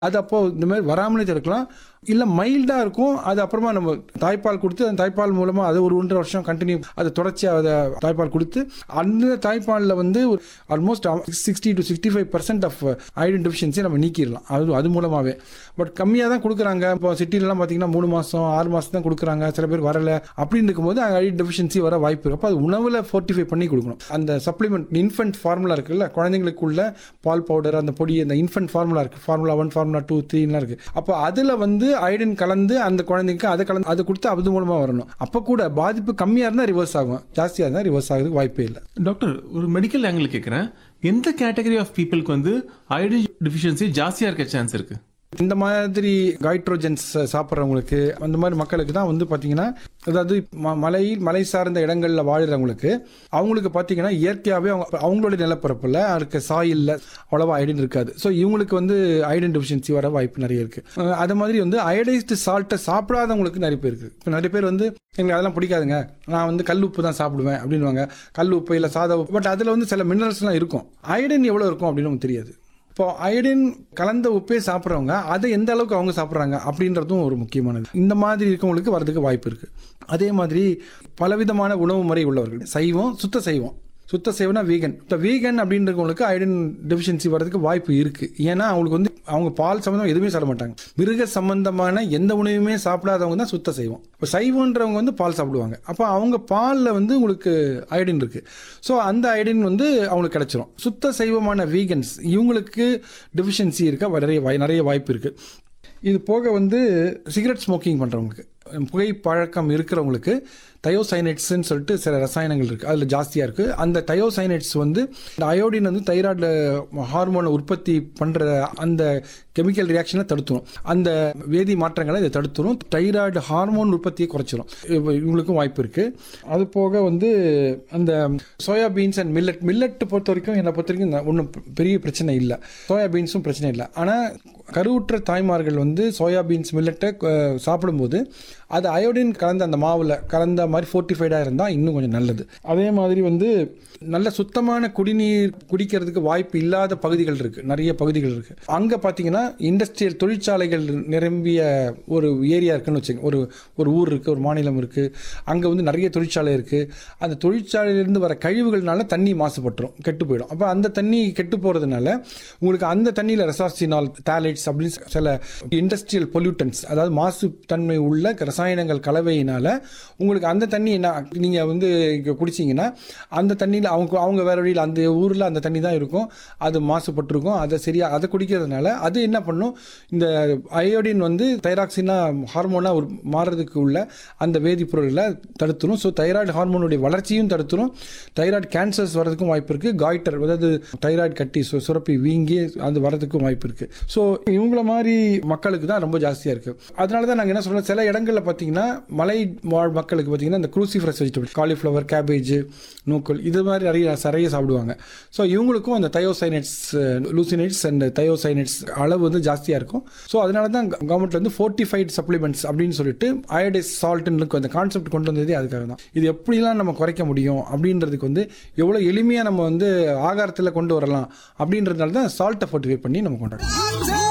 அது அப்போ இந்த மாதிரி வராமலே தடுக்கலாம் இல்லை மைல்டாக இருக்கும் அது அப்புறமா நம்ம தாய்ப்பால் கொடுத்து அந்த தாய்ப்பால் மூலமாக அது ஒரு ஒன்றரை வருஷம் கண்டினியூ அதை தொடர்ச்சியாக அதை தாய்ப்பால் கொடுத்து அந்த தாய்ப்பாலில் வந்து almost sixty to sixty five percent of iodine deficiency நம்ம நீக்கிடலாம் அது அது மூலமாகவே பட் கம்மியாக தான் கொடுக்குறாங்க இப்போ சிட்டிலலாம் பார்த்தீங்கன்னா மூணு மாதம் ஆறு மாதம் தான் கொடுக்குறாங்க சில பேர் வரல அப்படின்னு இருக்கும்போது ஐடன் டெஃபிஷியன்சி வர வாய்ப்பு இருக்கு அப்போ அது உணவில் ஃபோர்ட்டிஃபை பண்ணி கொடுக்கணும் அந்த சப்ளிமெண்ட் இன்ஃபென்ட் ஃபார்முலா இருக்குல்ல குழந்தைங்களுக்குள்ள பால் பவுடர் அந்த பொடி அந்த இன்ஃபென்ட் ஃபார்முலா இருக்குது ஃபார்முலா ஒன் ஃபார்முலா டூ த்ரீலாம் இருக்குது அப்போ அதில் வந்து அயடின் கலந்து அந்த குழந்தைக்கு அதை கலந்து அதை கொடுத்து அது மூலமாக வரணும் அப்போ கூட பாதிப்பு கம்மியாக இருந்தால் ரிவர்ஸ் ஆகும் ஜாஸ்தியாக இருந்தால் ரிவர்ஸ் ஆகிறதுக்கு வாய்ப்பே இல்லை டாக்டர் ஒரு மெடிக்கல் ஆங்கிள் கேட்குறேன் எந்த கேட்டகரி ஆஃப் பீப்புளுக்கு வந்து அயோடின் டிஃபிஷியன்சி ஜாஸ்தியாக இருக்க சான்ஸ் இருக்கு இந்த மாதிரி கைட்ரோஜன்ஸ் சாப்பிட்றவங்களுக்கு அந்த மாதிரி மக்களுக்கு தான் வந்து பார்த்தீங்கன்னா அதாவது ம- மலை மலை சார்ந்த இடங்களில் வாழ்கிறவங்களுக்கு அவங்களுக்கு பார்த்தீங்கன்னா இயற்கையாகவே அவங்க அவங்களுடைய நிலப்பரப்பில் இருக்க சாயில்ல அவ்வளோவா அயடின் இருக்காது ஸோ இவங்களுக்கு வந்து அயடின் டெஃபிஷியன்சி வர வாய்ப்பு நிறைய இருக்குது அது மாதிரி வந்து அயடைஸ்டு சால்ட்டை சாப்பிடாதவங்களுக்கு நிறைய பேர் இருக்குது இப்போ நிறைய பேர் வந்து எங்களுக்கு அதெல்லாம் பிடிக்காதுங்க நான் வந்து கல் உப்பு தான் சாப்பிடுவேன் அப்படின்னுவாங்க கல் உப்பு இல்லை சாதா உப்பு பட் அதில் வந்து சில மினரல்ஸ்லாம் இருக்கும் அயடின் எவ்வளோ இருக்கும் அப்படின்னு நமக்கு தெரியாது இப்போ அயடின் கலந்த உப்பே சாப்பிட்றவங்க அதை எந்த அளவுக்கு அவங்க சாப்பிட்றாங்க அப்படின்றதும் ஒரு முக்கியமானது இந்த மாதிரி இருக்கவங்களுக்கு வரதுக்கு வாய்ப்பு இருக்கு அதே மாதிரி பலவிதமான உணவு முறை உள்ளவர்கள் சைவம் சுத்த சைவம் சுத்த சைவம்னா வீகன் இப்போ வீகன் அப்படின்றவங்களுக்கு அயடின் டெஃபிஷியன்சி வரதுக்கு வாய்ப்பு இருக்கு ஏன்னா அவங்களுக்கு வந்து அவங்க பால் சம்மந்தம் எதுவுமே சாப்பிட மாட்டாங்க மிருக சம்பந்தமான எந்த உணவுமே சாப்பிடாதவங்க தான் சுத்த சைவம் இப்போ சைவன்றவங்க வந்து பால் சாப்பிடுவாங்க அப்போ அவங்க பாலில் வந்து உங்களுக்கு அயடின் இருக்கு ஸோ அந்த அயடின் வந்து அவங்களுக்கு கிடைச்சிரும் சுத்த சைவமான வீகன்ஸ் இவங்களுக்கு டெஃபிஷியன்சி இருக்க நிறைய வாய்- நிறைய வாய்ப்பு இருக்கு இது போக வந்து சிகரெட் ஸ்மோக்கிங் பண்ணுறவங்களுக்கு புகை பழக்கம் இருக்கிறவங்களுக்கு தயோசைனேட்ஸ்ன்னு சொல்லிட்டு சில ரசாயனங்கள் இருக்குது அதில் ஜாஸ்தியாக இருக்குது அந்த தயோசைனேட்ஸ் வந்து இந்த அயோடின் வந்து தைராய்டு ஹார்மோனை உற்பத்தி பண்ணுற அந்த கெமிக்கல் ரியாக்ஷனை தடுத்துரும் அந்த வேதி மாற்றங்களை இதை தடுத்துரும் தைராய்டு ஹார்மோன் உற்பத்தியை குறைச்சிரும் இவ- இவங்களுக்கும் வாய்ப்பு இருக்குது அது போக வந்து அந்த soya beans and millet millet பொறுத்த வரைக்கும் என்னை பொறுத்த வரைக்கும் ஒன்றும் பெரிய பிரச்சனை இல்லை சோயா பீன்ஸும் பிரச்சனை இல்லை ஆனால் கருவுற்ற தாய்மார்கள் வந்து சோயா பீன்ஸ் மில்லட்டை அஹ், சாப்பிடும்போது அது அயோடின் கலந்த அந்த மாவில் கலந்த மாதிரி ஃபோர்ட்டிஃபைடாக இருந்தால் இன்னும் கொஞ்சம் நல்லது அதே மாதிரி வந்து நல்ல சுத்தமான குடிநீர் குடிக்கிறதுக்கு வாய்ப்பு இல்லாத பகுதிகள் இருக்குது நிறைய பகுதிகள் இருக்குது அங்கே பார்த்தீங்கன்னா இண்டஸ்ட்ரியல் தொழிற்சாலைகள் நிரம்பிய ஒரு ஏரியா இருக்குன்னு வச்சுங்க ஒரு ஒரு ஊர் இருக்குது ஒரு மாநிலம் இருக்குது அங்கே வந்து நிறைய தொழிற்சாலை இருக்குது அந்த தொழிற்சாலையிலேருந்து வர கழிவுகள்னால தண்ணி மாசுபட்டுரும் கெட்டு போயிடும் அப்போ அந்த தண்ணி கெட்டு போகிறதுனால உங்களுக்கு அந்த தண்ணியில் ரெசார்சினால் தாலைட்ஸ் அப்படின்னு சில இண்டஸ்ட்ரியல் பொல்யூட்டன்ஸ் அதாவது மாசு தன்மை உள்ள ரசாயனங்கள் கலவையினால உங்களுக்கு அந்த தண்ணி என்ன நீங்கள் வந்து இங்கே குடிச்சிங்கன்னா அந்த தண்ணியில் அவங்க அவங்க வேற வழியில் அந்த ஊரில் அந்த தண்ணி தான் இருக்கும் அது மாசுபட்டிருக்கும் அதை சரியா அதை குடிக்கிறதுனால அது என்ன பண்ணும் இந்த அயோடின் வந்து தைராக்சினா ஹார்மோனாக ஒரு மாறுறதுக்கு உள்ள அந்த வேதிப்பொருள்களை தடுத்துரும் ஸோ தைராய்டு ஹார்மோனுடைய வளர்ச்சியும் தடுத்துரும் தைராய்டு கேன்சர்ஸ் வரதுக்கும் வாய்ப்பு இருக்குது காய்டர் அதாவது தைராய்டு கட்டி சு- சுரப்பி வீங்கி அது வரதுக்கும் வாய்ப்பு இருக்குது ஸோ இவங்கள மாதிரி மக்களுக்கு தான் ரொம்ப ஜாஸ்தியாக இருக்குது அதனால தான் நாங்கள் என்ன சொல்கிறோம் சில இடங்களில் பார்த்தீங்கன்னா மலை வாழ் மக்களுக்கு பார்த்தீங்கன்னா இந்த க்ரூசிஃப்ரஸ் வெஜிடபிள் காலிஃப்ளவர் கேபேஜ் நூக்கல் இது மாதிரி நிறைய நிறைய சாப்பிடுவாங்க ஸோ இவங்களுக்கும் அந்த தயோசைனேட்ஸ் லூசினேட்ஸ் அண்ட் தயோசைனேட்ஸ் அளவு வந்து ஜாஸ்தியாக இருக்கும் ஸோ அதனால தான் கவர்மெண்ட்ல வந்து ஃபோர்ட்டிஃபைட் சப்ளிமெண்ட்ஸ் அப்படின்னு சொல்லிட்டு அயோடைஸ் சால்ட்னு அந்த கான்செப்ட் கொண்டு வந்ததே அதுக்காக தான் இது எப்படிலாம் நம்ம குறைக்க முடியும் அப்படின்றதுக்கு வந்து எவ்வளோ எளிமையாக நம்ம வந்து ஆகாரத்தில் கொண்டு வரலாம் அப்படின்றதுனால தான் சால்ட்டை ஃபோர்ட்டிஃபை பண்ணி நம்ம கொண்டாடுறோம்